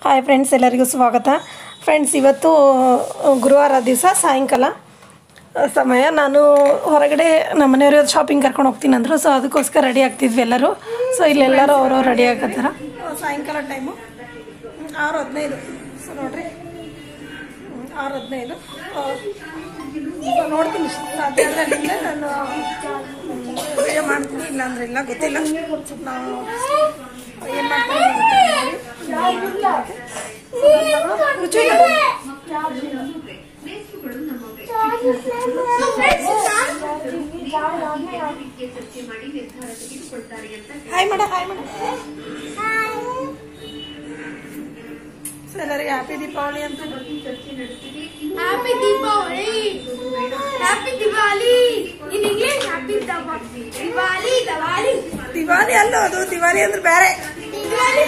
Hi friends ಎಲ್ಲರಿಗೂ ಸ್ವಾಗತ friends ಇವತ್ತು ಗುರುವಾರ ದಿವಸ ಸಾಯಂಕಾಲ ಆ, ಸಮಯ ನಾನು ಹೊರಗಡೆ ನಮ್ಮ ಮನೆಯವ್ರಿಗೆ ಶಾಪಿಂಗ್ ಕರ್ಕೊಂಡು ಹೋಗ್ತೀನಿ ಅಂದರು ಸೊ ಅದಕ್ಕೋಸ್ಕರ ರೆಡಿ ಆಗ್ತಿದ್ವಿ ಎಲ್ಲರೂ ಸೊ ಇಲ್ಲೆಲ್ಲರೂ ಅವರು ರೆಡಿ ಆಗತ್ತಾರ ಸಾಯಂಕಾಲ ಟೈಮು ಆರು ಹದಿನೈದು ಸೊ ನೋಡ್ರಿ ಹ್ಮ್, ಆರು ಹದಿನೈದು ಆ, ಸೊ ನೋಡ್ತೀನಿ ಸಾಧ್ಯ ಆದರೆ ನಿಮಗೆ ನಾನು ವಿಡಿಯೋ ಮಾಡ್ತೀನಿ ಇಲ್ಲ ಅಂದ್ರೆ ಇಲ್ಲ ಗೊತ್ತಿಲ್ಲ ನಾವು ಏನು ಮಾಡ್ತೀನಿ ರುಚಿ ಹಾಯ್ ಮಾಡ ಹಾಯ್ ಮಾಡ ಎಲ್ಲರಿಗೆ ಹ್ಯಾಪಿ ದೀಪಾವಳಿ ಅಂತ Happy Diwali! Happy Diwali! In English, Happy Diwali! Diwali, Diwali! Diwali ಅಲ್ಲ ಅದು ದಿವಾಲಿ ಅಂದ್ರೆ ಬೇರೆ Diwali!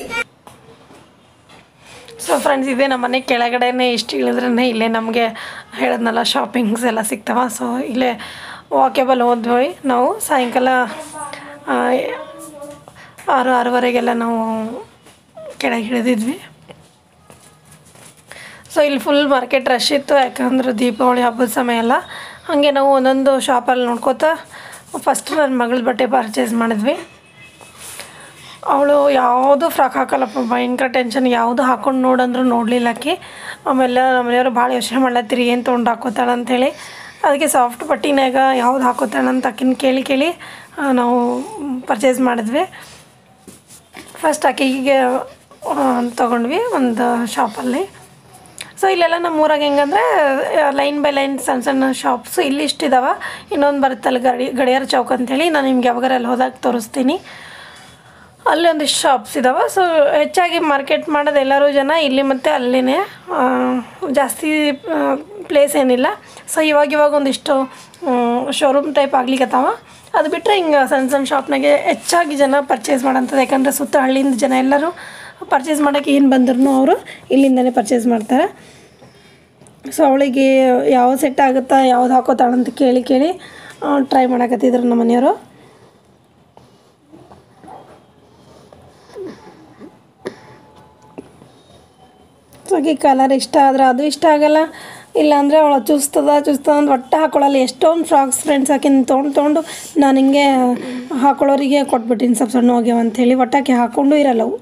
ಸೊ ಫ್ರೆಂಡ್ಸ್ ಇದೆ ನಮ್ಮ ಮನೆ ಕೆಳಗಡೆನೇ ಇಷ್ಟು ಇಳಿದ್ರೇ ಇಲ್ಲೇ ನಮಗೆ ಹೇಳಿದ್ನಲ್ಲ ಶಾಪಿಂಗ್ಸ್ ಎಲ್ಲ ಸಿಗ್ತಾವ ಸೊ ಇಲ್ಲೇ ವಾಕೇಬಲ್ ಹೋದ್ವಿ ನಾವು ಸಾಯಂಕಾಲ ಆ, ಆರು ಆರೂವರೆಗೆಲ್ಲ ನಾವು ಕೆಳಗೆ ಇಳಿದಿದ್ವಿ ಸೊ ಇಲ್ಲಿ ಫುಲ್ ಮಾರ್ಕೆಟ್ ರಶ್ ಇತ್ತು ಯಾಕಂದ್ರೆ ದೀಪಾವಳಿ ಹಬ್ಬದ ಸಮಯ ಅಲ್ಲ ಹಾಗೆ ನಾವು ಒಂದೊಂದು ಶಾಪಲ್ಲಿ ನೋಡ್ಕೋತಾ ಫಸ್ಟ್ ನನ್ನ ಮಗಳ ಬಟ್ಟೆ ಪರ್ಚೇಸ್ ಮಾಡಿದ್ವಿ ಅವಳು ಯಾವುದು ಫ್ರಾಕ್ ಹಾಕಲ್ಲಪ್ಪ ಭಯಂಕರ ಟೆನ್ಷನ್ ಯಾವುದು ಹಾಕೊಂಡು ನೋಡಂದ್ರು ನೋಡಲಿಲ್ಲ ಆಕಿ ಆಮೇಲೆ ನಮ್ಮ ಮನೆಯವರು ಭಾಳ ಯೋಚನೆ ಮಾಡ್ಲತ್ತೀರಿ ಏನು ತೊಗೊಂಡು ಹಾಕೋತಾಳೆ ಅಂಥೇಳಿ ಅದಕ್ಕೆ ಸಾಫ್ಟ್ ಪಟ್ಟಿನಾಗ ಯಾವ್ದು ಹಾಕೋತಾಳೆ ಅಂತ ಆಕಿನ ಕೇಳಿ ಕೇಳಿ ಆ, ನಾವು ಪರ್ಚೇಸ್ ಮಾಡಿದ್ವಿ ಫಸ್ಟ್ ಆಕೆಗೆ ತೊಗೊಂಡ್ವಿ ಒಂದು ಶಾಪಲ್ಲಿ ಸೊ ಇಲ್ಲೆಲ್ಲ ನಮ್ಮ ಊರಾಗ ಹೆಂಗಂದ್ರೆ ಲೈನ್ ಬೈ ಲೈನ್ ಸಣ್ಣ ಸಣ್ಣ ಶಾಪ್ಸು ಇಲ್ಲಿ ಇಷ್ಟಿದಾವೆ ಇನ್ನೊಂದು ಬರುತ್ತಲ್ಲ ಗಡಿ ಗಡಿಯಾರ ಚೌಕ್ ಅಂತೇಳಿ ನಾನು ನಿಮ್ಗೆ ಯಾವಾಗಾರ ಅಲ್ಲಿ ಹೋದಾಗ ತೋರಿಸ್ತೀನಿ ಅಲ್ಲಿ ಒಂದಿಷ್ಟು ಶಾಪ್ಸ್ ಇದಾವೆ ಸೊ ಹೆಚ್ಚಾಗಿ ಮಾರ್ಕೆಟ್ ಮಾಡೋದು ಎಲ್ಲರೂ ಜನ ಇಲ್ಲಿ ಮತ್ತು ಅಲ್ಲಿನೇ ಆ, ಜಾಸ್ತಿ ಪ್ಲೇಸ್ ಏನಿಲ್ಲ ಸೊ ಇವಾಗ ಇವಾಗ ಒಂದಿಷ್ಟು ಶೋರೂಮ್ ಟೈಪ್ ಆಗ್ಲಿಕ್ಕತ್ತಾವ ಅದು ಬಿಟ್ಟರೆ ಹಿಂಗೆ ಸಣ್ಣ ಸಣ್ಣ ಶಾಪ್ನಾಗೆ ಹೆಚ್ಚಾಗಿ ಜನ ಪರ್ಚೇಸ್ ಮಾಡೋಂಥದ್ದು ಯಾಕಂದರೆ ಸುತ್ತ ಹಳ್ಳಿಯಿಂದ ಜನ ಎಲ್ಲರೂ ಪರ್ಚೇಸ್ ಮಾಡೋಕ್ಕೆ ಏನು ಬಂದ್ರೂ ಅವರು ಇಲ್ಲಿಂದನೇ ಪರ್ಚೇಸ್ ಮಾಡ್ತಾರೆ ಸೊ ಅವಳಿಗೆ ಯಾವ ಸೆಟ್ ಆಗುತ್ತಾ ಯಾವ್ದು ಹಾಕೋತಾಳಂತ ಕೇಳಿ ಕೇಳಿ ಟ್ರೈ ಮಾಡಕತ್ತಿದ್ರು ನಮ್ಮ ಮನೆಯವರು ಸೊ ಆಕೆ ಕಲರ್ ಇಷ್ಟ ಆದ್ರೆ ಅದು ಇಷ್ಟ ಆಗಲ್ಲ ಇಲ್ಲಾಂದರೆ ಅವಳು ಚುಸ್ತದ ಚುಸ್ತದ ಅಂತ ಒಟ್ಟು ಹಾಕೊಳ್ಳಲ್ಲ ಎಷ್ಟೊಂದು ಫ್ರಾಕ್ಸ್ ಫ್ರೆಂಡ್ಸ್ ಆಕಿನ ತೊಗೊಂಡು ತೊಗೊಂಡು ನಾನು ಹಿಂಗೆ ಹಾಕೊಳ್ಳೋರಿಗೆ ಕೊಟ್ಬಿಟ್ಟಿನಿ ಸ್ವಲ್ಪ ಸಣ್ಣ ಹೋಗ್ಯಾವ ಅಂಥೇಳಿ ಒಟ್ಟು ಆಕೆ ಹಾಕ್ಕೊಂಡು ಇರಲ್ಲ ಅವು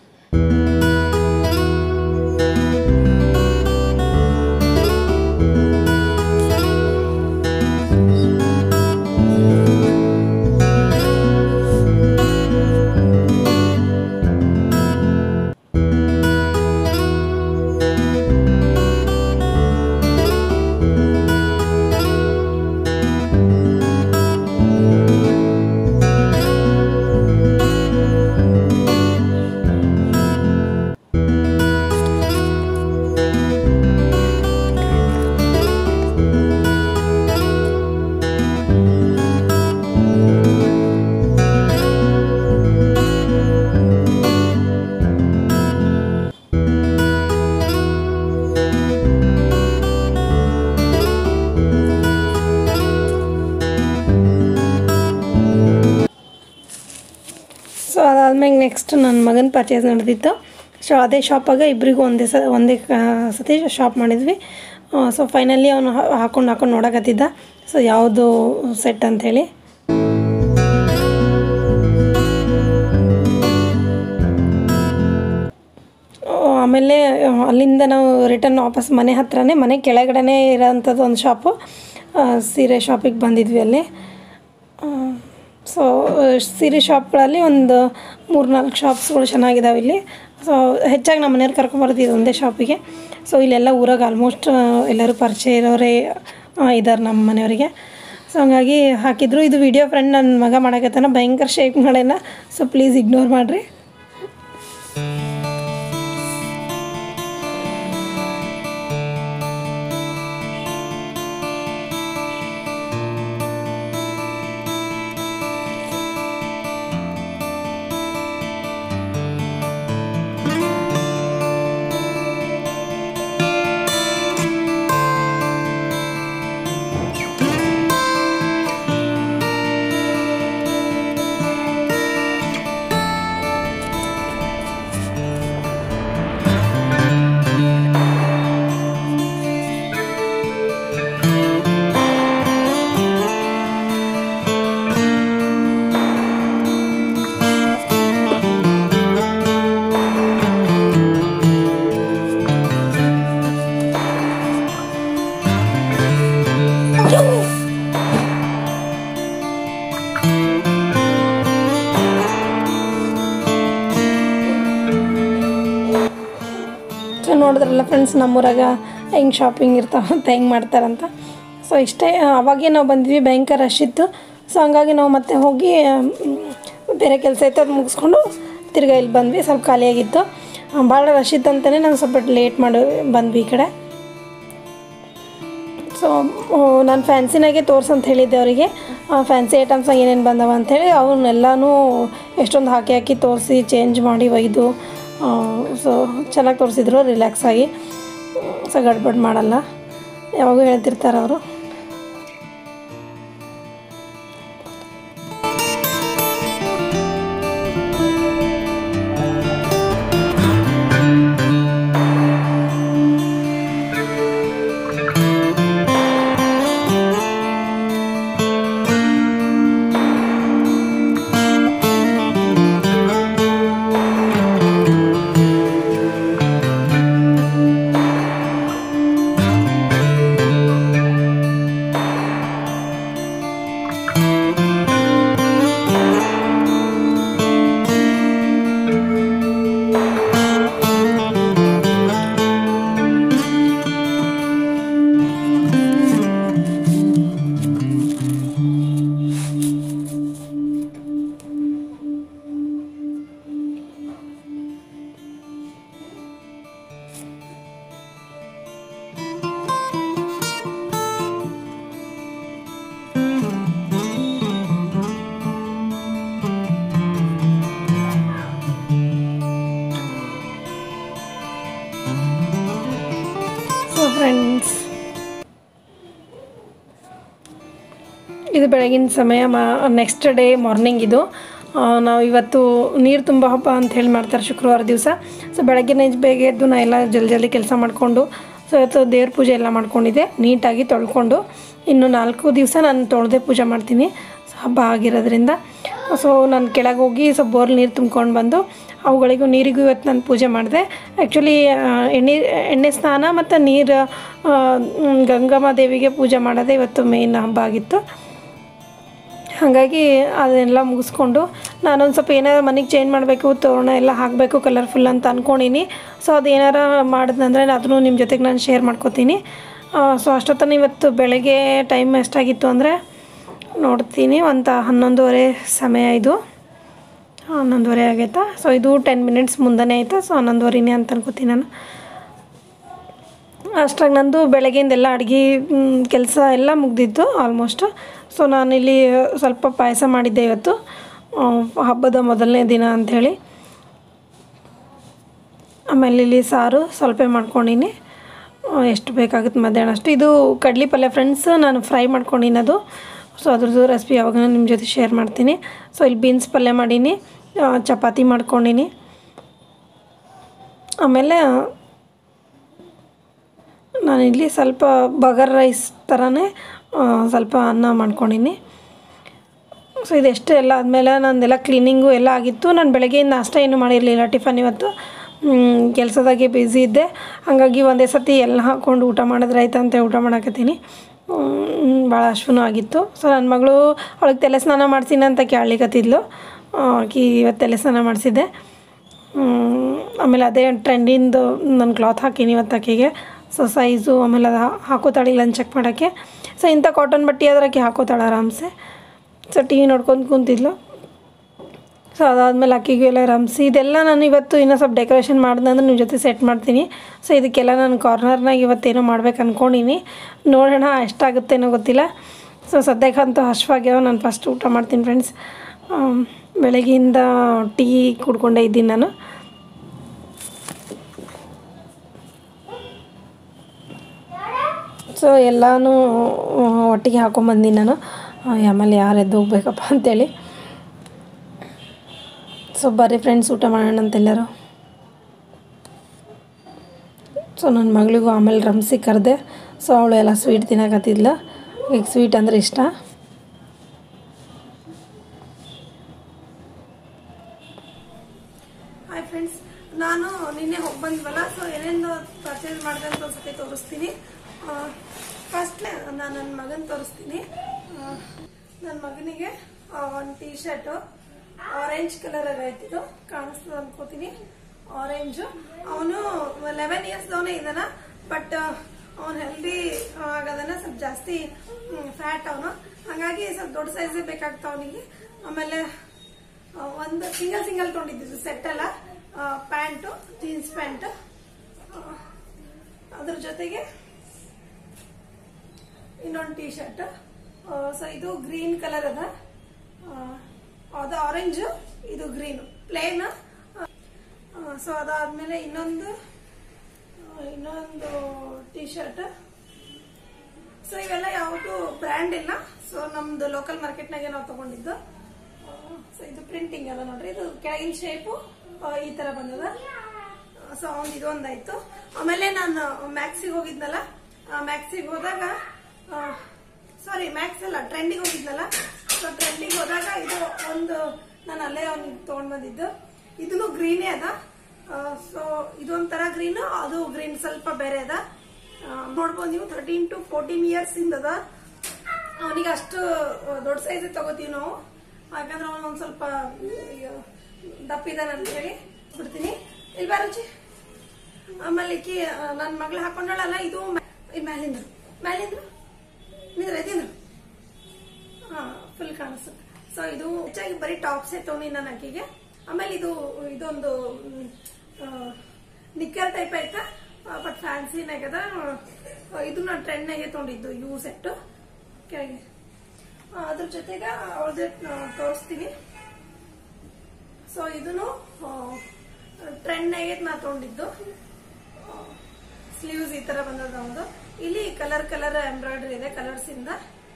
ಸೊ ಅದಾದ್ಮೇಲೆ ನೆಕ್ಸ್ಟ್ ನನ್ನ ಮಗನ ಪರ್ಚೇಸ್ ನಡೆದಿತ್ತು ಸೊ ಅದೇ ಶಾಪಾಗ ಇಬ್ಬರಿಗೂ ಒಂದೇ ಸ ಒಂದೇ ಆ, ಸತಿ ಶಾಪ್ ಮಾಡಿದ್ವಿ ಸೊ ಫೈನಲಿ ಅವನು ಹಾಕೊಂಡು ಹಾಕೊಂಡು ನೋಡಕತ್ತಿದ್ದ ಸೊ ಯಾವುದು ಸೆಟ್ ಅಂಥೇಳಿ ಆಮೇಲೆ ಅಲ್ಲಿಂದ ನಾವು ರಿಟರ್ನ್ ವಾಪಸ್ ಮನೆ ಹತ್ರನೇ ಮನೆ ಕೆಳಗಡೆನೇ ಇರೋಂಥದ್ದು ಒಂದು ಶಾಪು ಆ, ಸೀರೆ ಶಾಪಿಗೆ ಬಂದಿದ್ವಿ ಅಲ್ಲಿ ಸೊ ಸೀರೆ ಶಾಪ್ಗಳಲ್ಲಿ ಒಂದು ಮೂರು ನಾಲ್ಕು ಶಾಪ್ಸ್ಗಳು ಚೆನ್ನಾಗಿದಾವೆ ಇಲ್ಲಿ ಸೊ ಹೆಚ್ಚಾಗಿ ನಮ್ಮ ಮನೆಯವ್ರು ಕರ್ಕೊಂಬರ್ತಿದ್ದು ಒಂದೇ ಶಾಪಿಗೆ ಸೊ ಇಲ್ಲೆಲ್ಲ ಊರಾಗ ಆಲ್ಮೋಸ್ಟ್ ಎಲ್ಲರೂ ಪರಿಚಯ ಇರೋರೇ ಇದ್ದಾರೆ ನಮ್ಮ ಮನೆಯವರಿಗೆ ಸೊ ಹಂಗಾಗಿ ಹಾಕಿದ್ರು ಇದು ವಿಡಿಯೋ ಫ್ರೆಂಡ್ ನನ್ನ ಮಗ ಮಾಡಕತ್ತಾನ ಭಯಂಕರ ಶೇಕ್ ಮಾಡೇನ ಸೊ ಪ್ಲೀಸ್ ಇಗ್ನೋರ್ ಮಾಡಿರಿ ನೋಡಿದ್ರಲ್ಲ ಫ್ರೆಂಡ್ಸ್ ನಮ್ಮೂರಾಗ ಹೆಂಗೆ ಶಾಪಿಂಗ್ ಇರ್ತಾವೆ ಅಂತ ಹೆಂಗೆ ಮಾಡ್ತಾರಂತ ಸೊ ಇಷ್ಟೇ ಅವಾಗೇ ನಾವು ಬಂದ್ವಿ ಭಯಂಕರ ರಶ್ ಇತ್ತು ಸೊ ಹಂಗಾಗಿ ನಾವು ಮತ್ತೆ ಹೋಗಿ ಮ್, ಬೇರೆ ಕೆಲಸ ಇತ್ತು ಅದು ಮುಗಿಸ್ಕೊಂಡು ತಿರ್ಗಾ ಇಲ್ಲಿ ಬಂದ್ವಿ ಸ್ವಲ್ಪ ಖಾಲಿಯಾಗಿತ್ತು ಭಾಳ ರಶ್ ಇತ್ತು ಅಂತಲೇ ನಾನು ಸ್ವಲ್ಪ ಲೇಟ್ ಮಾಡಿ ಬಂದ್ವಿ ಈ ಕಡೆ ಸೊ ನಾನು ಫ್ಯಾನ್ಸಿನಾಗೆ ತೋರ್ಸು ಅಂತ ಹೇಳಿದ್ದೆ ಅವರಿಗೆ ಫ್ಯಾನ್ಸಿ ಐಟಮ್ಸ್ ಏನೇನು ಬಂದವ ಅಂಥೇಳಿ ಅವನ್ನೆಲ್ಲನೂ ಎಷ್ಟೊಂದು ಹಾಕಿ ಹಾಕಿ ತೋರಿಸಿ ಚೇಂಜ್ ಮಾಡಿ ಒಯ್ದು ಸೊ ಚೆನ್ನಾಗಿ ತೋರಿಸಿದ್ರು ರಿಲ್ಯಾಕ್ಸ್ ಆಗಿ ಸೊ ಗಡ್ಬಡ್ ಮಾಡಲ್ಲ ಯಾವಾಗೂ ಹೇಳ್ತಿರ್ತಾರೆ ಅವರು ಸೊ ಫ್ರೆಂಡ್ಸ್ ಇದು ಬೆಳಗಿನ ಸಮಯ ಮಾ ನೆಕ್ಸ್ಟ್ ಡೇ ಮಾರ್ನಿಂಗ್ ಇದು ಆ, ನಾವು ಇವತ್ತು ನೀರು ತುಂಬ ಹಬ್ಬ ಅಂತ ಹೇಳಿ ಮಾಡ್ತಾರೆ ಶುಕ್ರವಾರ ದಿವಸ ಸೊ ಬೆಳಗ್ಗೆನೇ ಬೇಗ ಎದ್ದು ನಾ ಎಲ್ಲ ಜಲ್ದಿ ಜಲ್ದಿ ಕೆಲಸ ಮಾಡಿಕೊಂಡು ಸೊ ಇವತ್ತು ದೇವ್ರ ಪೂಜೆ ಎಲ್ಲ ಮಾಡ್ಕೊಂಡಿದ್ದೆ ನೀಟಾಗಿ ತೊಳ್ಕೊಂಡು ಇನ್ನು ನಾಲ್ಕು ದಿವಸ ನಾನು ತೊಳೆದೇ ಪೂಜೆ ಮಾಡ್ತೀನಿ ಸೊ ಹಬ್ಬ ಆಗಿರೋದ್ರಿಂದ ಸೊ ನಾನು ಕೆಳಗೆ ಹೋಗಿ ಸ್ವಲ್ಪ ಬೋರ್ ನೀರು ತುಂಬ್ಕೊಂಡು ಬಂದು ಅವುಗಳಿಗೂ ನೀರಿಗೂ ಇವತ್ತು ನಾನು ಪೂಜೆ ಮಾಡಿದೆ ಆ್ಯಕ್ಚುಲಿ ಎಣ್ಣೆ ಎಣ್ಣೆ ಸ್ನಾನ ಮತ್ತು ನೀರು ಆ, ಮ್, ಗಂಗಮ್ಮ ದೇವಿಗೆ ಪೂಜೆ ಮಾಡೋದೇ ಇವತ್ತು ಮೇನ್ ಹಬ್ಬ ಆಗಿತ್ತು ಹಾಗಾಗಿ ಅದನ್ನೆಲ್ಲ ಮುಗಿಸ್ಕೊಂಡು ನಾನೊಂದು ಸ್ವಲ್ಪ ಏನಾರು ಮನೆಗೆ ಚೇಂಜ್ ಮಾಡಬೇಕು ತೋರಣ ಎಲ್ಲ ಹಾಕಬೇಕು ಕಲರ್ಫುಲ್ ಅಂತ ಅಂದ್ಕೊಂಡಿನಿ ಸೊ ಅದು ಏನಾರ ಮಾಡಿದ್ನಂದ್ರೆ ಅದನ್ನು ನಿಮ್ಮ ಜೊತೆಗೆ ನಾನು ಶೇರ್ ಮಾಡ್ಕೋತೀನಿ ಸೊ ಅಷ್ಟೊತ್ತನ ಇವತ್ತು ಬೆಳಗ್ಗೆ ಟೈಮ್ ಎಷ್ಟಾಗಿತ್ತು ಅಂದರೆ ನೋಡ್ತೀನಿ ಒಂದು ಹನ್ನೊಂದುವರೆ ಸಮಯ ಇದು ಹನ್ನೊಂದುವರೆ ಆಗೈತಾ ಸೊ ಇದು ಟೆನ್ ಮಿನಿಟ್ಸ್ ಮುಂದೆನೇ ಆಯಿತಾ ಸೊ ಹನ್ನೊಂದುವರೆನೇ ಅಂತ ಅನ್ಕೋತೀನಿ ನಾನು ಅಷ್ಟ್ರಾಗ ನಂದು ಬೆಳಗ್ಗೆಯಿಂದೆಲ್ಲ ಅಡುಗೆ ಕೆಲಸ ಎಲ್ಲ ಮುಗ್ದಿತ್ತು ಆಲ್ಮೋಸ್ಟ್ ಸೊ ನಾನಿಲ್ಲಿ ಸ್ವಲ್ಪ ಪಾಯಸ ಮಾಡಿದ್ದೆ ಇವತ್ತು ಆ, ಹಬ್ಬದ ಮೊದಲನೇ ದಿನ ಅಂಥೇಳಿ ಆಮೇಲೆ ಇಲ್ಲಿ ಸಾರು ಸ್ವಲ್ಪ ಮಾಡ್ಕೊಂಡಿನಿ ಆ, ಎಷ್ಟು ಬೇಕಾಗುತ್ತೆ ಮಧ್ಯಾಹ್ನ ಅಷ್ಟು ಇದು ಕಡ್ಲಿ ಪಲ್ಯ ಫ್ರೆಂಡ್ಸ್ ನಾನು ಫ್ರೈ ಮಾಡ್ಕೊಂಡಿನಿ ಅದು ಸೊ ಅದ್ರದ್ದು ರೆಸಿಪಿ ಯಾವಾಗ ನಿಮ್ಮ ಜೊತೆ ಶೇರ್ ಮಾಡ್ತೀನಿ ಸೊ ಇಲ್ಲಿ ಬೀನ್ಸ್ ಪಲ್ಯ ಮಾಡೀನಿ ಆ, ಚಪಾತಿ ಮಾಡ್ಕೊಂಡಿನಿ ಆಮೇಲೆ ನಾನಿಲ್ಲಿ ಸ್ವಲ್ಪ ಬಗರ್ ರೈಸ್ ಥರನೇ ಆ, ಸ್ವಲ್ಪ ಅನ್ನ ಮಾಡ್ಕೊಂಡಿನಿ ಸೊ ಇದೆಷ್ಟು ಎಲ್ಲ ಆದಮೇಲೆ ನಂದೆಲ್ಲ ಕ್ಲೀನಿಂಗು ಎಲ್ಲ ಆಗಿತ್ತು ನಾನು ಬೆಳಗ್ಗೆಯಿಂದ ನಾಷ್ಟ ಏನು ಮಾಡಿರಲಿಲ್ಲ ಟಿಫನ್ ಇವತ್ತು ಕೆಲಸದಾಗೆ ಬ್ಯುಸಿ ಇದ್ದೆ ಹಾಗಾಗಿ ಒಂದೇ ಸತಿ ಎಲ್ಲ ಹಾಕ್ಕೊಂಡು ಊಟ ಮಾಡಿದ್ರೆ ಆಯ್ತು ಅಂತ ಊಟ ಮಾಡಕತ್ತೀನಿ ಭಾಳ ಅಶ್ವನೂ ಆಗಿತ್ತು ಸೊ ನನ್ನ ಮಗಳು ಅವಳಿಗೆ ತಲೆ ಸ್ನಾನ ಮಾಡ್ತೀನಿ ಅಂತ ಕೇಳಲಿಕತ್ತಿದ್ಲು ಆಕಿ ಇವತ್ತು ತಲೆ ಸ್ನಾನ ಮಾಡಿಸಿದ್ದೆ ಆಮೇಲೆ ಅದೇ ಟ್ರೆಂಡಿಂದು ನಾನು ಕ್ಲಾತ್ ಹಾಕೀನಿ ಇವತ್ತು ಆಕೆಗೆ ಸೊ ಸೈಜು ಆಮೇಲೆ ಅದು ಹಾಕೋತಾಳೆ ಇಲ್ಲ ಚೆಕ್ ಮಾಡೋಕ್ಕೆ ಸೊ ಇಂಥ ಕಾಟನ್ ಬಟ್ಟೆ ಆದ್ರೆ ಆಕೆ ಹಾಕೋತಾಳೆ ಆರಾಮ್ಸೆ ಸೊ ಟಿ ವಿ ನೋಡ್ಕೊಂಡು ಕುಂತಿದ್ಲು ಸೊ ಅದಾದಮೇಲೆ ಅಕ್ಕಿಗೂ ಎಲ್ಲ ರಂಸಿ ಇದೆಲ್ಲ ನಾನು ಇವತ್ತು ಇನ್ನೂ ಸ್ವಲ್ಪ ಡೆಕೋರೇಷನ್ ಮಾಡ್ದಂದ್ರೆ ನಿಮ್ಮ ಜೊತೆ ಸೆಟ್ ಮಾಡ್ತೀನಿ ಸೊ ಇದಕ್ಕೆಲ್ಲ ನಾನು ಕಾರ್ನರ್ನಾಗ ಇವತ್ತೇನೋ ಮಾಡ್ಬೇಕು ಅಂದ್ಕೊಂಡಿನಿ ನೋಡೋಣ ಎಷ್ಟಾಗುತ್ತೇನೋ ಗೊತ್ತಿಲ್ಲ ಸೊ ಸದ್ಯಕ್ಕಂತೂ ಹಶ್ವಾಗ್ಯಾವ ನಾನು ಫಸ್ಟ್ ಊಟ ಮಾಡ್ತೀನಿ ಫ್ರೆಂಡ್ಸ್ ಬೆಳಗ್ಗೆಯಿಂದ ಟೀ ಕುಡ್ಕೊಂಡೇ ಇದ್ದೀನಿ ನಾನು ಸೊ ಎಲ್ಲನೂ ಒಟ್ಟಿಗೆ ಹಾಕೊಂಬಂದಿನಿ ನಾನು ಆ, ಆಮೇಲೆ ಯಾರು ಎದ್ದು ಹೋಗ್ಬೇಕಪ್ಪ ಅಂತೇಳಿ ಸೊ ಬರ್ರಿ ಫ್ರೆಂಡ್ಸ್ ಊಟ ಮಾಡೋಣ ಅಂತೆಲ್ಲರೂ ಸೊ ನನ್ನ ಮಗಳಿಗೂ ಆಮೇಲೆ ರಮ್ಸಿ ಕರೆದೆ ಸೊ ಅವಳು ಎಲ್ಲ ಸ್ವೀಟ್ ತಿನ್ನಕತ್ತಿದ್ಲ ಈಗ ಸ್ವೀಟ್ ಅಂದರೆ ಇಷ್ಟ ಹಾಯ್ ಫ್ರೆಂಡ್ಸ್ ನಾನು ನಿನ್ನೆ ಹೋಗಿ ಬಂದ್ವಲ್ಲ ಸೊ ಏನೇನು ಪರ್ಚೇಸ್ ಮಾಡಿದೆ ಅಂತ ಒಂದ್ಸತಿ ತೋರಿಸ್ತೀನಿ ಫಸ್ಟ್ ನಾನು ನನ್ನ ಮಗನ ತೋರಿಸ್ತೀನಿ ನನ್ನ ಮಗನಿಗೆ ಒಂದು ಟೀ ಶರ್ಟು ಆರೆಂಜ್ ಕಲರ್ ಆಗೈತಿದು ಕಾಣಿಸ್ತದೆ ಅನ್ಕೋತೀನಿ ಆರೆಂಜ್ ಅವನು ಲೆವೆನ್ ಇಯರ್ಸ್ ಅವನೇ ಇದ್ದಾನ ಬಟ್ ಅವನು ಹೆಲ್ದಿ ಆಗದನ ಸ್ವಲ್ಪ ಜಾಸ್ತಿ ಫ್ಯಾಟ್ ಅವನು ಹಾಗಾಗಿ ಸ್ವಲ್ಪ ದೊಡ್ಡ ಸೈಜೇ ಬೇಕಾಗ್ತಾವ ಅವನಿಗೆ ಆಮೇಲೆ ಆ, ಒಂದು ಸಿಂಗಲ್ ಸಿಂಗಲ್ ತೊಗೊಂಡಿದ್ದು ಸೆಟ್ ಎಲ್ಲ ಪ್ಯಾಂಟು ಜೀನ್ಸ್ ಪ್ಯಾಂಟ್ ಅದ್ರ ಜೊತೆಗೆ ಇನ್ನೊಂದು ಟೀ ಶರ್ಟ್ ಸೊ ಇದು ಗ್ರೀನ್ ಕಲರ್ ಅದ ಆ, ಅದು ಆರೆಂಜ್ ಇದು ಗ್ರೀನ್ ಪ್ಲೇನ್ ಸೊ ಅದಾದ್ಮೇಲೆ ಇನ್ನೊಂದು ಆ, ಇನ್ನೊಂದು ಟೀ ಶರ್ಟ್ ಸೊ ಇವೆಲ್ಲ ಯಾವುದು ಬ್ರ್ಯಾಂಡ್ ಇಲ್ಲ ಸೊ ನಮ್ದು ಲೋಕಲ್ ಮಾರ್ಕೆಟ್ನಾಗೆ ನಾವು ತಗೊಂಡಿದ್ದು ಸೊ ಇದು ಪ್ರಿಂಟಿಂಗ್ ಅದ ನೋಡ್ರಿ ಇದು ಕೆಳಗಿನ ಶೇಪು ಈ ತರ ಬಂದದ ಸೊ ಅವ್ನ್ ಇದೊಂದಾಯ್ತು ಆಮೇಲೆ ನಾನು ಮ್ಯಾಕ್ಸಿಗೆ ಹೋಗಿದ್ನಲ್ಲ ಮ್ಯಾಕ್ಸಿಗೆ ಹೋದಾಗ ಸಾರಿ ಮ್ಯಾಕ್ಸ್ ಅಲ್ಲ ಟ್ರೆಂಡಿಗೆ ಹೋಗಿದ್ನಲ್ಲ ಸೊ ಟ್ರೆಂಡಿಗೆ ಹೋದಾಗ ಇದು ಒಂದು ನಾನು ಅಲ್ಲೇ ಅವ್ನಿಗೆ ತಗೊಂಡ್ ಬಂದಿದ್ದು ಇದನ್ನು ಗ್ರೀನೇ ಅದ ಸೊ ಇದೊಂಥರ ಗ್ರೀನ್ ಅದು ಗ್ರೀನ್ ಸ್ವಲ್ಪ ಬೇರೆ ಅದ ಆ, ನೋಡ್ಬೋದು ನೀವು ತರ್ಟೀನ್ ಟು ಫೋರ್ಟೀನ್ ಇಯರ್ಸ್ ಇಂದದ ಅವನಿಗೆ ಅಷ್ಟು ದೊಡ್ಡ ಸೈಜ್ ತಗೋತೀವಿ ನಾವು ಯಾಕಂದ್ರೆ ಅವನು ಒಂದ್ ಸ್ವಲ್ಪ ದಪ್ಪಿದಾನ ಅಂತ ಹೇಳಿ ಬಿಡ್ತೀನಿ ಇಲ್ಲಿ ಬಾರುಚಿ ಆಮೇಲೆ ಈಕಿ ನನ್ನ ಮಗಳು ಹಾಕೊಂಡಳಲ್ಲ ಇದು ಮ್ಯಾಲಿಂದ್ರು ಮ್ಯಾಲಿಂದ್ರು ನಿಂದ್ರ ಎದಿಂದ್ರು ಹಾ ಫುಲ್ ಕಾಣಿಸುತ್ತೆ ಸೊ ಇದು ಹೆಚ್ಚಾಗಿ ಬರೀ ಟಾಪ್ಸ್ ತಗೊಂಡಿ ನಾನು ಆಕಿಗೆ ಆಮೇಲೆ ಇದು ಇದೊಂದು ನಿಕ್ಕರ್ ಟೈಪ್ ಆಯ್ತಾ ಬಟ್ ಫ್ಯಾನ್ಸಿನಾಗದ ಇದು ನಾನು ಟ್ರೆಂಡ್ನಾಗೆ ತೊಗೊಂಡಿದ್ದು ಯೂ ಸೆಟ್ ಕೆಳಗೆ ಆ, ಅದ್ರ ಜೊತೆಗೆ ಅವ್ರದ್ದು ತೋರಿಸ್ತೀನಿ ಸೊ ಇದನ್ನು ಟ್ರೆಂಡ್ನಾಗೆ ನಾ ತೊಗೊಂಡಿದ್ದು ಸ್ಲೀವ್ಸ್ ಈ ತರ ಬಂದದ ಒಂದು ಇಲ್ಲಿ ಕಲರ್ ಕಲರ್ ಎಂಬ್ರಾಯ್ಡರಿ ಇದೆ ಕಲರ್ಸ್ ಇಂದ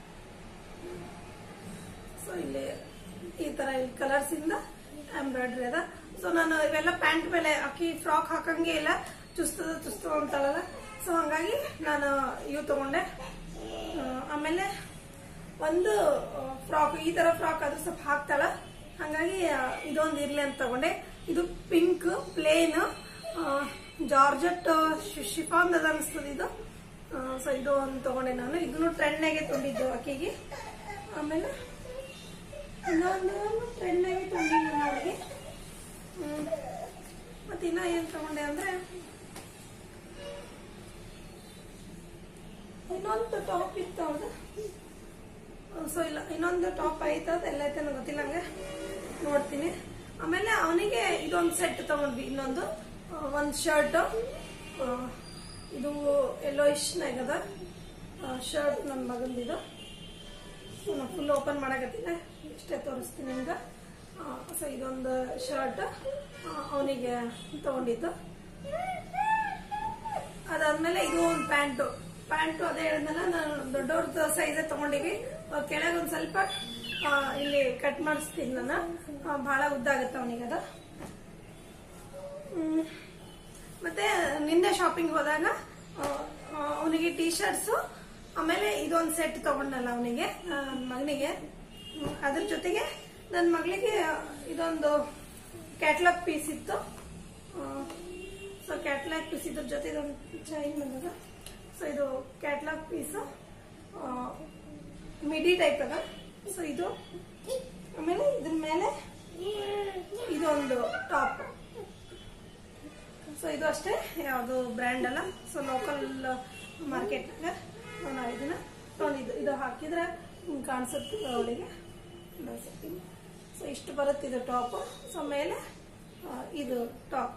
ಸೊ ಇಲ್ಲಿ ಈ ತರ ಇಲ್ಲಿ ಕಲರ್ಸ್ ಇಂದ ಎಂಬ್ರಾಯ್ಡರಿ ಅದ ಸೊ ನಾನು ಇವೆಲ್ಲ ಪ್ಯಾಂಟ್ ಮೇಲೆ ಅಕ್ಕಿ ಫ್ರಾಕ್ ಹಾಕಂಗೆ ಇಲ್ಲ ಚುಸ್ತದ ಚುಸ್ತದ ಅಂತಾಳಲ್ಲ ಸೊ ಹಂಗಾಗಿ ನಾನು ಇವು ತಗೊಂಡೆ ಆ, ಆಮೇಲೆ ಒಂದು ಫ್ರಾಕ್ ಈ ತರ ಫ್ರಾಕ್ ಆದ್ರೂ ಸ್ವಲ್ಪ ಹಾಕ್ತಾಳ ಹಂಗಾಗಿ ಆ, ಇದೊಂದು ಇರ್ಲಿ ಅಂತ ತಗೊಂಡೆ ಇದು ಪಿಂಕ್ ಪ್ಲೇನ್ ಜಾರ್ಜೆಟ್ ಶಿಫಾನ್ ಅದ ಅನಿಸ್ತದ ಇದು ಸೊ ಇದು ಒಂದು ತಗೊಂಡೆ ನಾನು ಇದನ್ನು ಟ್ರೆಂಡ್ನಾಗೆ ತುಂಬಿದ್ದು ಅಕ್ಕಿಗೆ ಆಮೇಲೆ ಇನ್ನೊಂದು ಟ್ರೆಂಡ್ನಾಗೆ ತುಂಬಿದ್ದು ಅವಳಿಗೆ ಹ್ಮ್. ಮತ್ತೆ ಇನ್ನ ಏನ್ ತಗೊಂಡೆ ಅಂದ್ರೆ ಇನ್ನೊಂದು ಟಾಪ್ ಇತ್ತು ಅವ್ರದ್ದು ಸೊ ಇಲ್ಲ ಇನ್ನೊಂದು ಟಾಪ್ ಐತೆ ಅದು ಎಲ್ಲ ಐತೆ ನಂಗೆ ಗೊತ್ತಿಲ್ಲ ಹಂಗೆ ನೋಡ್ತೀನಿ ಆಮೇಲೆ ಅವನಿಗೆ ಇದೊಂದು ಸೆಟ್ ತಗೊಂಡ್ವಿ ಇನ್ನೊಂದು ಆ, ಒಂದ್ ಶರ್ಟ್ ಇದು ಎಲ್ಲೋ ಇಷ್ಟನಾಗದ ಶರ್ಟ್ ನನ್ನ ಮಗಂದಿದು ಸೊ ನಾನು ಫುಲ್ ಓಪನ್ ಮಾಡಕತ್ತೀನಿ ಇಷ್ಟೇ ತೋರಿಸ್ತೀನಿ ನಿಮ್ಗೆ ಸೊ ಇದೊಂದು ಶರ್ಟ್ ಅವನಿಗೆ ತಗೊಂಡಿದ್ದು ಅದಾದ್ಮೇಲೆ ಇದು ಒಂದು ಪ್ಯಾಂಟು ಪ್ಯಾಂಟು ಅದೇ ಹೇಳಿದ್ನಲ್ಲ ನಾನು ದೊಡ್ಡವ್ರದ್ದು ಸೈಜ್ ತಗೊಂಡಿವಿ ಅಹ್ ಕೆಳಗೆ ಒಂದ್ ಸ್ವಲ್ಪ ಆ, ಇಲ್ಲಿ ಕಟ್ ಮಾಡಿಸ್ತೀನಿ ನಾನು ಆ, ಬಹಳ ಉದ್ದ ಆಗುತ್ತೆ ಅವನಿಗದ ಹ್ಮ್. ಮತ್ತೆ ನಿನ್ನೆ ಶಾಪಿಂಗ್ ಹೋದಾಗ ಅವನಿಗೆ ಟೀ ಶರ್ಟ್ಸ್ ಆಮೇಲೆ ಇದೊಂದು ಸೆಟ್ ತಗೊಂಡಲ್ಲ ಅವನಿಗೆ ನನ್ನ ಮಗನಿಗೆ ಹ್ಮ್, ಅದ್ರ ಜೊತೆಗೆ ನನ್ನ ಮಗಳಿಗೆ ಇದೊಂದು ಕ್ಯಾಟ್ಲಾಗ್ ಪೀಸ್ ಇತ್ತು ಸೊ ಕ್ಯಾಟ್ಲಾಗ್ ಪೀಸ್ ಇದ್ರ ಜೊತೆ ಇದೊಂದು ಚೈನ್ ಬಂದದ ಸೊ ಇದು ಕ್ಯಾಟ್ಲಾಗ್ ಪೀಸ್ ಮಿಡಿ ಟೈಪ್ ಅದ ಸೊ ಇದು ಆಮೇಲೆ ಇದ್ರ ಮೇಲೆ ಇದೊಂದು ಟಾಪ್ ಸೊ ಇದು ಅಷ್ಟೇ ಯಾವುದು ಬ್ರ್ಯಾಂಡ್ ಅಲ್ಲ ಸೊ ಲೋಕಲ್ ಮಾರ್ಕೆಟ್ನಾಗ ನಾನು ಇದನ್ನ ತೊಗೊಂಡಿದ್ದು ಇದು ಹಾಕಿದ್ರೆ ಹಿಂಗ್ ಕಾಣಿಸುತ್ತೆ ಅವಳಿಗೆ ಸೊ ಇಷ್ಟು ಬರುತ್ತೆ ಇದು ಟಾಪ್ ಸೊ ಮೇಲೆ ಆ, ಇದು ಟಾಪ್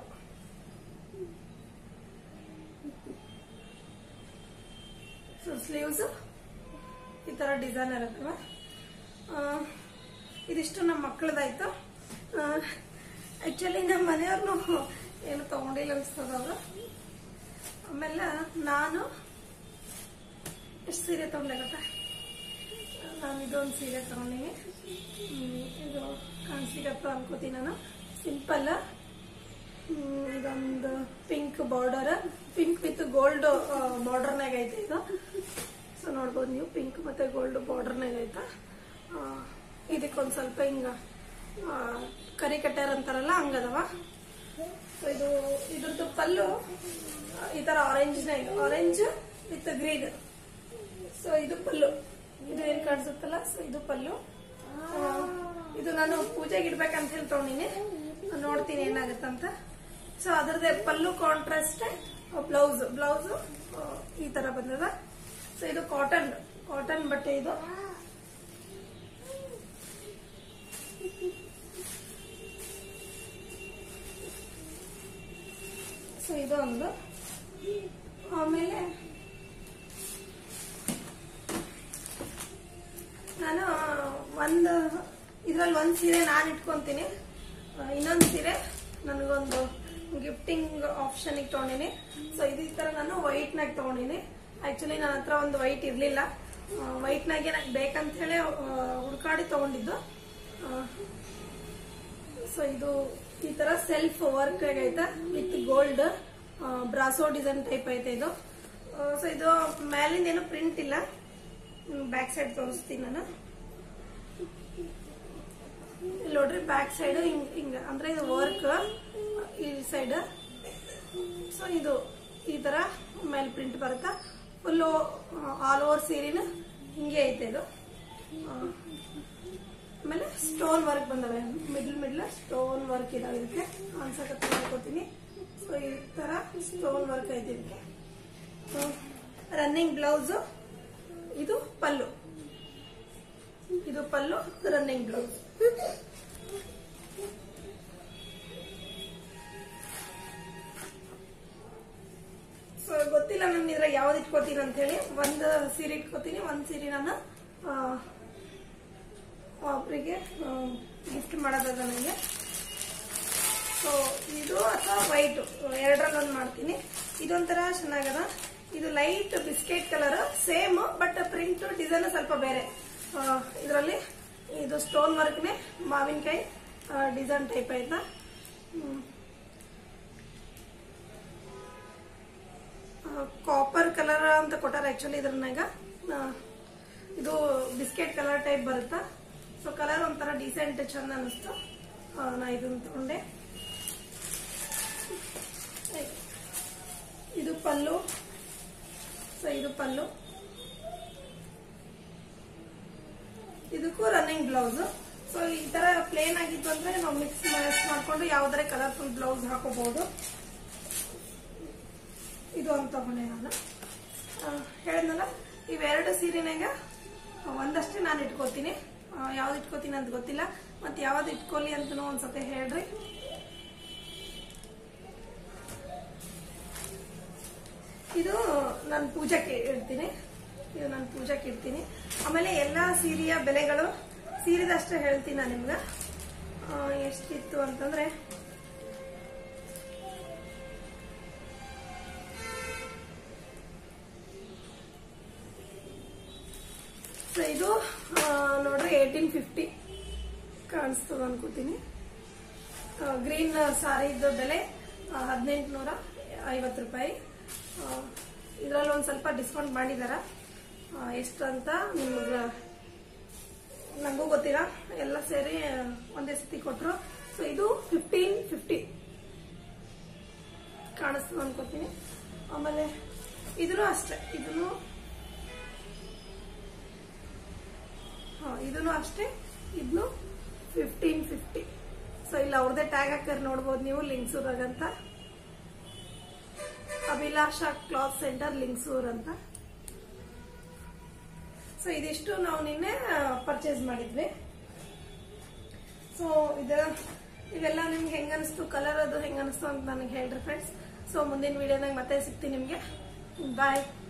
ಸೊ ಸ್ಲೀವ್ಸ್ ಈ ತರ ಡಿಸೈನ್ ಇರುತ್ತಲ್ಲ ಆ, ಇದಿಷ್ಟು ನಮ್ಮ ಮಕ್ಕಳದಾಯ್ತು ಆಕ್ಚುಲಿ ನಮ್ಮ ಮನೆಯವ್ರನ್ನು ಏನು ತಗೊಂಡಿಲ್ಲ ಅನ್ಸ್ತದ ಅವರು ಆಮೇಲೆ ನಾನು ಎಷ್ಟು ಸೀರೆ ತಗೊಂಡೆ ಗೊತ್ತಾ ನಾನು ಇದೊಂದು ಸೀರೆ ತಗೊಂಡಿನಿ ಹ್ಮ್, ಇದು ಕಾಣಿಸಿಗತ್ತ ಅನ್ಕೋತೀನಿ ನಾನು ಸಿಂಪಲ್ ಇದೊಂದು pink border pink with gold ಬಾರ್ಡರ್ನಾಗ ಐತೆ ಇದು ಸೊ ನೋಡ್ಬೋದು ನೀವು ಪಿಂಕ್ ಮತ್ತೆ ಗೋಲ್ಡ್ ಬಾರ್ಡರ್ನಾಗ ಐತ ಆ, ಇದಕ್ಕೊಂದ್ ಸ್ವಲ್ಪ ಹಿಂಗ ಆ, ಕರಿ ಕಟ್ಟಾರ ಅಂತಾರಲ್ಲ ಹಂಗದವ ಸೊ ಇದು ಇದ್ರದ್ದು ಪಲ್ಲು ಆ, ಈ ತರ ಆರೆಂಜ್ನಾಗ ಆರೆಂಜ್ ವಿತ್ ಗ್ರೀನ್ ಸೊ ಇದು ಪಲ್ಲು ಇದು ಏನ್ ಕಾಣಿಸುತ್ತಲ್ಲ ಸೊ ಇದು ಪಲ್ಲು ಆ, ಇದು ನಾನು ಪೂಜೆಗೆ ಇಡ್ಬೇಕಂತ ಹೇಳಿ ತಗೊಂಡಿನಿ ನೋಡ್ತೀನಿ ಏನಾಗುತ್ತಂತ ಸೊ ಅದ್ರದ್ದೇ ಪಲ್ಲು ಕಾಂಟ್ರಾಸ್ಟ್ ಬ್ಲೌಸ್ ಬ್ಲೌಸ್ ಈ ತರ ಬಂದದ ಸೊ ಇದು ಕಾಟನ್ ಕಾಟನ್ ಬಟ್ಟೆ ಇದು ಸೊ ಇದು ಒಂದು ಆಮೇಲೆ ನಾನು ಒಂದು ಇದ್ರಲ್ಲಿ ಒಂದು ಸೀರೆ ನಾನು ಇಟ್ಕೊಂತೀನಿ ಇನ್ನೊಂದು ಸೀರೆ ನನಗೊಂದು ಗಿಫ್ಟಿಂಗ್ ಆಪ್ಷನ್ ತಗೊಂಡಿನಿ ಸೊ ಇದೇ ತರ ನಾನು ವೈಟ್ ನಾಗ ತಗೊಂಡಿನಿ ಆಕ್ಚುಲಿ ನನ್ನ ಹತ್ರ ಒಂದು ವೈಟ್ ಇರ್ಲಿಲ್ಲ ವೈಟ್ ನಾಗೆ ನನಗೆ ಬೇಕಂತ ಹೇಳಿ ಹುಡ್ಕಾಡಿ ತಗೊಂಡಿದ್ದು ಸೊ ಇದು ಈ ತರ ಸೆಲ್ಫ್ ವರ್ಕ್ ಆಗೈತೆ ವಿತ್ ಗೋಲ್ಡ್ ಬ್ರಾಸೋ ಡಿಸೈನ್ ಟೈಪ್ ಐತೆ ಇದು ಸೊ ಇದು ಮೇಲಿಂದ ಏನು ಪ್ರಿಂಟ್ ಇಲ್ಲ ಬ್ಯಾಕ್ ಸೈಡ್ ತೋರಿಸ್ತೀನಿ ನಾನು ಇಲ್ಲಿ ನೋಡ್ರಿ ಬ್ಯಾಕ್ ಸೈಡ್ ಹಿಂಗ್ ಹಿಂಗ ಅಂದ್ರೆ ಇದು ವರ್ಕ್ ಈ ಸೈಡ್ ಸೊ ಇದು ಈ ತರ ಮೇಲೆ ಪ್ರಿಂಟ್ ಬರುತ್ತಾ ಫುಲ್ ಆಲ್ ಓವರ್ ಸೀರಿನ ಹಿಂಗೆ ಐತೆ ಇದು ಆ, ಆಮೇಲೆ ಸ್ಟೋನ್ ವರ್ಕ್ ಬಂದವೆ ಮಿಡ್ಲ್ ಮಿಡ್ಲ್ ಸ್ಟೋನ್ ವರ್ಕ್ ಇದಾವೆ ಇದಕ್ಕೆ ಅನ್ಸಕತ್ತ ಮಾಡ್ಕೋತೀನಿ ಸೊ ಈ ತರ ಸ್ಟೋನ್ ವರ್ಕ್ ಐತೆ ಇದಕ್ಕೆ ರನ್ನಿಂಗ್ ಬ್ಲೌಸ್ ಇದು ಪಲ್ಲು ಇದು ಪಲ್ಲು ರನ್ನಿಂಗ್ ಬ್ಲೌಸ್ ಸೊ ಗೊತ್ತಿಲ್ಲ ನಾನು ಇದ್ರಾಗ ಯಾವ್ದು ಇಟ್ಕೋತೀನಿ ಅಂತ ಹೇಳಿ ಒಂದು ಸೀರೆ ಇಟ್ಕೋತೀನಿ ಒಂದ್ ಸೀರೆ ನಾನು ಆ, ಒಬ್ರಿಗೆ ಗಿಫ್ಟ್ ಮಾಡೋದದ ನನಗೆ ಸೊ ಇದು ಅಥವಾ ವೈಟ್ ಎರಡರಲ್ಲಿ ಒಂದು ಮಾಡ್ತೀನಿ ಇದೊಂಥರ ಚೆನ್ನಾಗದ ಇದು light biscuit colour same but print design ಸ್ವಲ್ಪ ಬೇರೆ ಇದರಲ್ಲಿ ಇದು ಸ್ಟೋನ್ ವರ್ಕ್ನೆ ಮಾವಿನಕಾಯಿ ಡಿಸೈನ್ ಟೈಪ್ ಆಯ್ತಾ ಕಾಪರ್ ಕಲರ್ ಅಂತ ಕೊಟ್ಟಾರ ಆಕ್ಚುಲಿ ಇದ್ರನಾಗ ಆ, ಇದು ಬಿಸ್ಕೆಟ್ ಕಲರ್ ಟೈಪ್ ಬರುತ್ತಾ ಸೊ ಕಲರ್ ಒಂಥರ ಡಿಸೆಂಟ್ ಚಂದ ಅನಿಸ್ತು ಆ, ನಾ ಇದನ್ನ ತಗೊಂಡೆ ಇದು ಪಲ್ಲು ಸೊ ಇದು ಪಲ್ಲು ಇದಕ್ಕೂ ರನ್ನಿಂಗ್ ಬ್ಲೌಸ್ ಸೊ ಈ ತರ ಪ್ಲೇನ್ ಆಗಿತ್ತು ಅಂದ್ರೆ ನಾವು ಮಿಕ್ಸ್ ಮಾಡ್ಕೊಂಡು ಯಾವ್ದಾರ ಕಲರ್ಫುಲ್ ಬ್ಲೌಸ್ ಹಾಕೋಬಹುದು ಇದು ಅಂತ ತಗೊಂಡೆ ನಾನು ಹೇಳಿದ್ನಲ್ಲ ಇವೆರಡು ಸೀರೆನಾಗ ಒಂದಷ್ಟೇ ನಾನು ಇಟ್ಕೋತೀನಿ ಆ, ಯಾವ್ದು ಇಟ್ಕೋತೀನಿ ಅಂತ ಗೊತ್ತಿಲ್ಲ ಮತ್ತೆ ಯಾವ್ದು ಇಟ್ಕೊಳ್ಳಿ ಅಂತನೂ ಒಂದ್ಸತಿ ಹೇಳ್ರಿ ಇದು ನಾನು ಪೂಜೆಗೆ ಇಡ್ತೀನಿ ಇದು ನಾನು ಪೂಜೆಗೆ ಇಡ್ತೀನಿ ಆಮೇಲೆ ಎಲ್ಲಾ ಸೀರೆಯ ಬೆಲೆಗಳು ಸೀರೆದಷ್ಟೇ ಹೇಳ್ತೀನಿ ನಾನು ನಿಮ್ಗೆ ಆ, ಎಷ್ಟಿತ್ತು ಅಂತಂದ್ರೆ ಸೊ ಇದು ಆ, ನೋಡ್ರಿ ಏಯ್ಟೀನ್ ಫಿಫ್ಟಿ ಕಾಣಿಸ್ತದ ಅನ್ಕೋತೀನಿ ಗ್ರೀನ್ ಸಾರಿದು ಬೆಲೆ ಹದಿನೆಂಟು ನೂರ ಐವತ್ತು ರೂಪಾಯಿ ಇದರಲ್ಲಿ ಒಂದು ಸ್ವಲ್ಪ ಡಿಸ್ಕೌಂಟ್ ಮಾಡಿದಾರ ಆ, ಎಷ್ಟು ಅಂತ ನಿಮ್ಗೆ ನನಗೂ ಗೊತ್ತಿಲ್ಲ ಎಲ್ಲ ಸೇರಿ ಒಂದೇ ಸತಿ ಕೊಟ್ರು ಸೊ ಇದು ಫಿಫ್ಟೀನ್ ಫಿಫ್ಟಿ ಕಾಣಿಸ್ತದ ಅನ್ಕೋತೀನಿ ಆಮೇಲೆ ಇದನ್ನು ಅಷ್ಟೇ ಇದನ್ನು ಹಾ ಇದನ್ನು ಅಷ್ಟೇ ಇದನ್ನು ಫಿಫ್ಟೀನ್ ಫಿಫ್ಟಿ ಸೊ ಇಲ್ಲಿ ಅವ್ರದೇ ಟ್ಯಾಗ್ ಹಾಕರ್ ನೋಡ್ಬೋದು ನೀವು ಲಿಂಗ್ಸೂರಾಗ ಅಂತ ಅಭಿಲಾಷ ಕ್ಲಾತ್ ಸೆಂಟರ್ ಲಿಂಗ್ಸೂರ್ ಅಂತ ಸೊ ಇದಿಷ್ಟು ನಾವು ನಿನ್ನೆ ಪರ್ಚೇಸ್ ಮಾಡಿದ್ವಿ ಸೊ ಇದ ಇವೆಲ್ಲ ನಿಮ್ಗೆ ಹೆಂಗ ಅನಿಸ್ತು ಕಲರ್ ಅದು ಹೆಂಗ ಅನಿಸ್ತು ಅಂತ ನನಗೆ ಹೇಳ್ರಿ ಫ್ರೆಂಡ್ಸ್ ಸೊ ಮುಂದಿನ ವಿಡಿಯೋನಾಗ ಮತ್ತೆ ಸಿಗ್ತೀನಿ ನಿಮ್ಗೆ ಬಾಯ್